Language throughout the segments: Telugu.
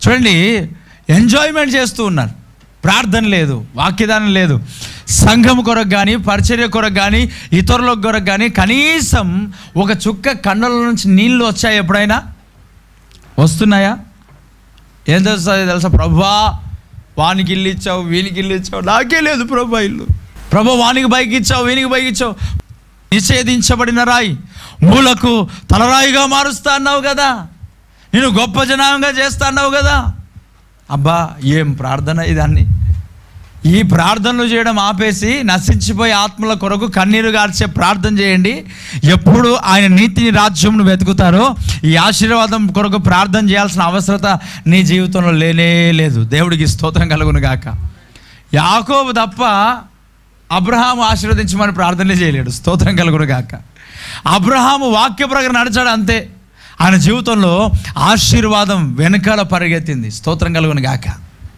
చూడండి ఎంజాయ్మెంట్ చేస్తూ ఉన్నారు ప్రార్థన లేదు వాక్యదానం లేదు సంఘం కొరకు కానీ పరిచర్య కొరకు కానీ ఇతరుల కొరకు కానీ కనీసం ఒక చుక్క కన్నుల నుంచి నీళ్ళు వచ్చాయి ఎప్పుడైనా వస్తున్నాయా ఏం తెలుసా తెలుసా ప్రభా వానికి ఇల్లు ఇచ్చావు వీనికి ఇల్లు ఇచ్చావు నాకే లేదు ప్రభా ఇల్లు ప్రభా వానికి బైక్ ఇచ్చావు వీనికి బైక్ ఇచ్చావు నిషేధించబడిన రాయి మూలకు తలరాయిగా మారుస్తా అన్నావు కదా నేను గొప్ప జనాంగా చేస్తా అన్నావు కదా అబ్బా ఏం ప్రార్థన ఇదాన్ని ఈ ప్రార్థనలు చేయడం ఆపేసి నశించిపోయే ఆత్మల కొరకు కన్నీరు గార్చే ప్రార్థన చేయండి ఎప్పుడు ఆయన నీతిని రాజ్యంను వెతుకుతారో ఈ ఆశీర్వాదం కొరకు ప్రార్థన చేయాల్సిన అవసరత నీ జీవితంలో లేనే లేదు దేవుడికి స్తోత్రం కలుగును గాక యాకోబు తప్ప అబ్రహాము ఆశీర్వదించమని ప్రార్థనలే చేయలేడు స్తోత్రం కలుగును గాక అబ్రహాము వాక్య ప్రకారం నడిచాడు అంతే ఆయన జీవితంలో ఆశీర్వాదం వెనకాల పరిగెత్తింది స్తోత్రం కలుగును గాక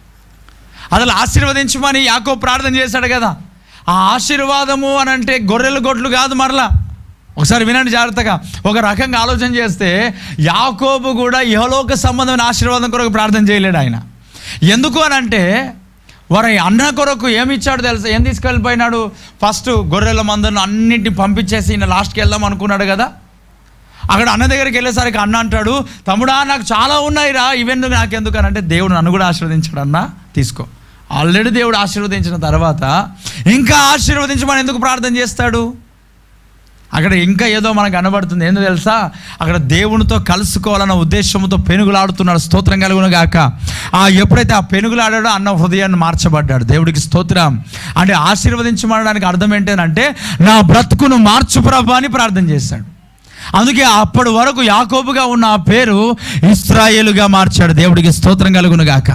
అసలు ఆశీర్వదించమని యాకో ప్రార్థన చేశాడు కదా ఆ ఆశీర్వాదము అని అంటే గొర్రెల గొడ్లు కాదు మరలా ఒకసారి వినండి జాగ్రత్తగా ఒక రకంగా ఆలోచన చేస్తే యాకోబు కూడా ఇహలోక సంబంధమైన ఆశీర్వాదం కొరకు ప్రార్థన చేయలేడు ఆయన ఎందుకు అని అంటే వారి అన్న కొరకు ఏమి ఇచ్చాడు తెలుసా ఏం తీసుకెళ్ళిపోయినాడు ఫస్ట్ గొర్రెల మందను అన్నింటిని పంపించేసి ఈయన లాస్ట్కి వెళ్దాం అనుకున్నాడు కదా అక్కడ అన్న దగ్గరికి వెళ్ళేసరికి అన్న అంటాడు తమ్ముడా నాకు చాలా ఉన్నాయి రా ఇవెందుకు నాకెందుకు అని అంటే దేవుడు నన్ను కూడా ఆశీర్వదించాడు అన్న తీసుకో ఆల్రెడీ దేవుడు ఆశీర్వదించిన తర్వాత ఇంకా ఆశీర్వదించమని ఎందుకు ప్రార్థన చేస్తాడు అక్కడ ఇంకా ఏదో మనకు కనబడుతుంది ఏందో తెలుసా అక్కడ దేవునితో కలుసుకోవాలన్న ఉద్దేశంతో పెనుగులాడుతున్నాడు స్తోత్రం కలుగును గాక ఆ ఎప్పుడైతే ఆ పెనుగులాడాడో అన్న హృదయాన్ని మార్చబడ్డాడు దేవుడికి స్తోత్రం అంటే ఆశీర్వదించమనడానికి అర్థం ఏంటంటే నా బ్రతుకును మార్చు ప్రభా అని ప్రార్థన చేశాడు అందుకే అప్పటి వరకు యాకోబుగా ఉన్న ఆ పేరు ఇస్రాయేలుగా మార్చాడు దేవుడికి స్తోత్రం కలుగును గాక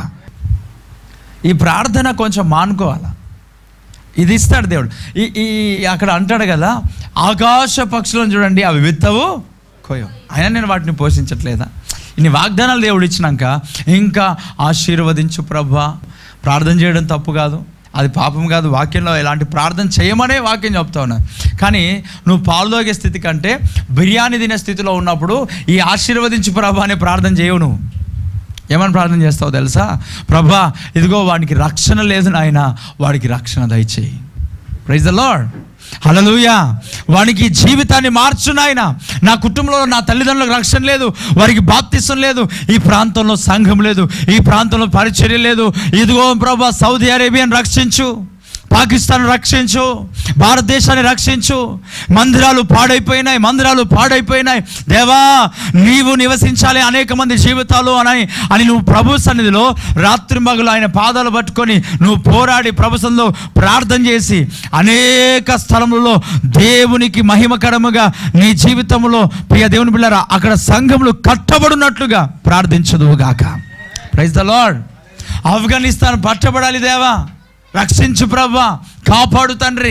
ఈ ప్రార్థన కొంచెం మానుకోవాలా ఇది ఇస్తాడు దేవుడు ఈ ఈ అక్కడ అంటాడు కదా ఆకాశ పక్షులను చూడండి అవి విత్తవు కోయవు అయినా నేను వాటిని పోషించట్లేదా ఇన్ని వాగ్దానాలు దేవుడు ఇచ్చినాక ఇంకా ఆశీర్వదించు ప్రభా ప్రార్థన చేయడం తప్పు కాదు అది పాపం కాదు వాక్యంలో ఇలాంటి ప్రార్థన చేయమనే వాక్యం చెప్తా ఉన్నా కానీ నువ్వు పాల్దోగే స్థితి కంటే బిర్యానీ తినే స్థితిలో ఉన్నప్పుడు ఈ ఆశీర్వదించు ప్రభా అనే ప్రార్థన చేయవు నువ్వు ఏమని ప్రార్థన చేస్తావు తెలుసా ప్రభా ఇదిగో వాడికి రక్షణ లేదు నాయన వాడికి రక్షణ దయచేయి ప్రైజ్ ద లార్డ్ హలలుయా వానికి జీవితాన్ని మార్చు నాయన నా కుటుంబంలో నా తల్లిదండ్రులకు రక్షణ లేదు వారికి బాప్తిసం లేదు ఈ ప్రాంతంలో సంఘం లేదు ఈ ప్రాంతంలో పరిచర్య లేదు ఇదిగో ప్రభా సౌదీ అరేబియాని రక్షించు పాకిస్తాన్ రక్షించు భారతదేశాన్ని రక్షించు మందిరాలు పాడైపోయినాయి మందిరాలు పాడైపోయినాయి దేవా నీవు నివసించాలి అనేక మంది జీవితాలు అని అని నువ్వు ప్రభు సన్నిధిలో రాత్రి మగులు ఆయన పాదాలు పట్టుకొని నువ్వు పోరాడి ప్రభు సన్నిధిలో ప్రార్థన చేసి అనేక స్థలములలో దేవునికి మహిమకరముగా నీ జీవితంలో ప్రియ దేవుని పిల్లరా అక్కడ సంఘములు కట్టబడినట్లుగా ప్రార్థించదువుగాక ప్రైజ్ ద లార్డ్ ఆఫ్ఘనిస్తాన్ పట్టబడాలి దేవా రక్షించు ప్రభా కాపాడు తండ్రి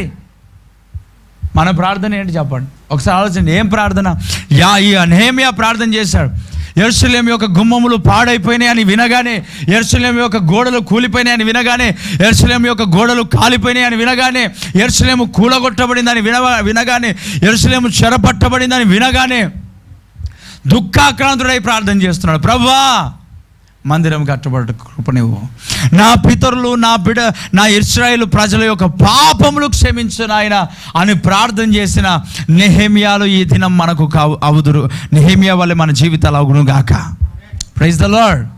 మన ప్రార్థన ఏంటి చెప్పండి ఒకసారి ఆలోచన ఏం ప్రార్థన యా ఈ అనేమియా ప్రార్థన చేశాడు ఎరుసలేం యొక్క గుమ్మములు పాడైపోయినాయి అని వినగానే ఎరుసలేం యొక్క గోడలు కూలిపోయినాయి అని వినగానే ఎరుసలేం యొక్క గోడలు కాలిపోయినాయి అని వినగానే ఎరుసలేము కూలగొట్టబడిందని విన వినగానే ఎరుసలేము చెరపట్టబడిందని వినగానే దుఃఖాక్రాంతుడై ప్రార్థన చేస్తున్నాడు ప్రభా మందిరం కట్టబడ కృపనివ్వు నా పితరులు నా బిడ నా ఇస్రాయేల్ ప్రజల యొక్క పాపములు క్షమించు నాయన అని ప్రార్థన చేసిన నెహేమియాలు ఈ దినం మనకు కావు అవుదురు నెహేమియా వల్ల మన జీవితాలు అవును గాక ప్రైజ్ ద లార్డ్